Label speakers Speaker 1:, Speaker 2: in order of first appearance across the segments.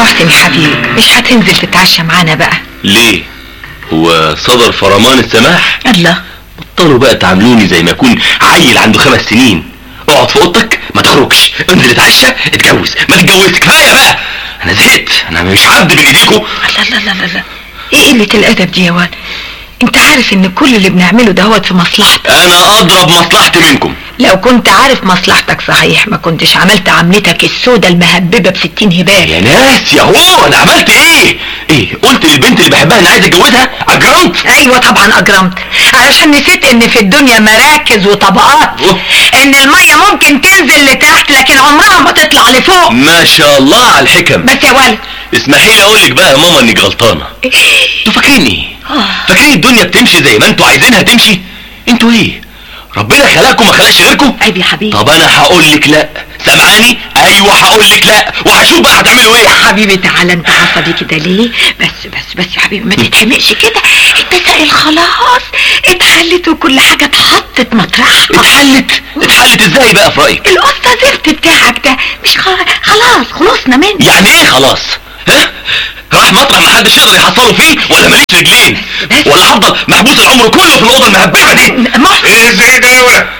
Speaker 1: محسن يا حبيبي مش هتنزل تتعشى معانا بقى
Speaker 2: ليه هو صدر فرمان السماح
Speaker 1: الله
Speaker 2: بطلوا بقى تعاملوني زي ما يكون عيل عنده خمس سنين اقعد في اوضتك ما تخرجش انزل اتعشى اتجوز ما تتجوزش كفايه بقى انا زهقت انا مش عبد بين ايديكم
Speaker 1: لا لا لا لا لا ايه قلة الادب دي يا واد انت عارف ان كل اللي بنعمله دهوت في مصلحتك
Speaker 2: انا اضرب مصلحتي منكم
Speaker 1: لو كنت عارف مصلحتك صحيح ما كنتش عملت عملتك السودة المهببة بستين هبال
Speaker 2: يا ناس يا هو انا عملت ايه ايه قلت للبنت اللي بحبها اني عايز اتجوزها اجرمت
Speaker 1: ايوه طبعا اجرمت علشان نسيت ان في الدنيا مراكز وطبقات
Speaker 2: أوه.
Speaker 1: ان المية ممكن تنزل لتحت لكن عمرها ما تطلع لفوق
Speaker 2: ما شاء الله على الحكم
Speaker 1: بس يا ولد
Speaker 2: اسمحي لي اقول لك بقى يا ماما انك غلطانه انتوا فاكرين ايه
Speaker 1: آه.
Speaker 2: فاكرين الدنيا بتمشي زي ما انتوا عايزينها تمشي انتوا ايه ربنا خلقكم ما خلقش غيركم
Speaker 1: عيب يا حبيبي
Speaker 2: طب انا هقول لك لا سامعاني ايوه هقول لك لا وهشوف بقى هتعملوا ايه
Speaker 1: حبيبي تعالى انت عصبي كده ليه بس بس بس يا حبيبي ما تتحمقش كده المسائل خلاص اتحلت وكل حاجة اتحطت مطرحها
Speaker 2: اتحلت اتحلت ازاي بقى في رايك
Speaker 1: القصة زفت بتاعك ده مش خ- خلاص خلصنا منه
Speaker 2: يعني ايه خلاص ها راح مطرح ما حدش يقدر يحصله فيه ولا ماليش رجلين
Speaker 1: بس.
Speaker 2: ولا هفضل محبوس العمر كله في الاوضه المهببه دي
Speaker 1: محسن
Speaker 3: ايه ازاي ده يا ولد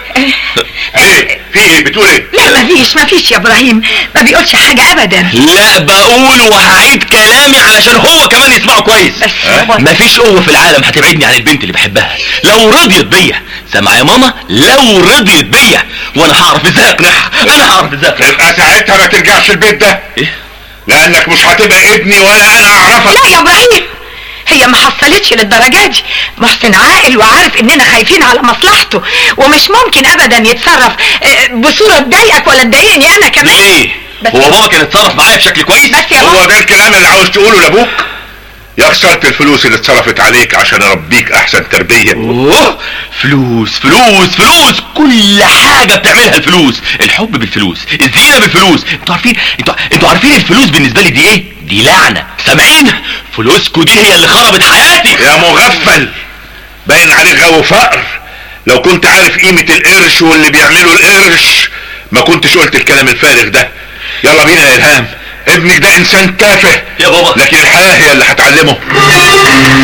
Speaker 3: ايه في ايه بتقول ايه
Speaker 1: لا مفيش مفيش يا ابراهيم ما بيقولش حاجة ابدا
Speaker 2: لا بقول وهعيد كلامي علشان هو كمان يسمعه كويس
Speaker 1: بس
Speaker 3: ها؟
Speaker 1: هو-
Speaker 2: مفيش قوة في العالم هتبعدني عن البنت اللي بحبها لو رضيت بيا سامع يا ماما لو رضيت بيا وانا هعرف ازاي اقنعها انا هعرف ازاي اقنعها
Speaker 3: يبقى ساعتها ما ترجعش البيت ده
Speaker 2: ايه
Speaker 3: لانك مش هتبقى ابني ولا انا اعرفك
Speaker 1: لا يا ابراهيم هي ما حصلتش للدرجة دي محسن عاقل وعارف اننا خايفين على مصلحته ومش ممكن ابدا يتصرف آه، بصورة تضايقك ولا تضايقني انا كمان
Speaker 2: ليه
Speaker 1: بس
Speaker 2: هو بابا كان اتصرف معايا بشكل كويس
Speaker 1: بس يا
Speaker 3: هو
Speaker 1: بابا
Speaker 3: ده الكلام اللي عاوز تقوله لابوك يا خسارة الفلوس اللي اتصرفت عليك عشان اربيك احسن تربية
Speaker 2: اوه فلوس فلوس فلوس كل حاجة بتعملها الفلوس الحب بالفلوس الزينة بالفلوس انتوا عارفين انتوا انتوا عارفين الفلوس بالنسبة لي دي ايه دي لعنة سامعين فلوسكوا دي هي اللي خربت حياتي
Speaker 3: يا مغفل باين عليك غاوي فقر لو كنت عارف قيمة القرش واللي بيعملوا القرش ما كنتش قلت الكلام الفارغ ده يلا بينا يا الهام ابنك ده انسان تافه
Speaker 2: يا بابا
Speaker 3: لكن الحياة هي اللي هتعلمه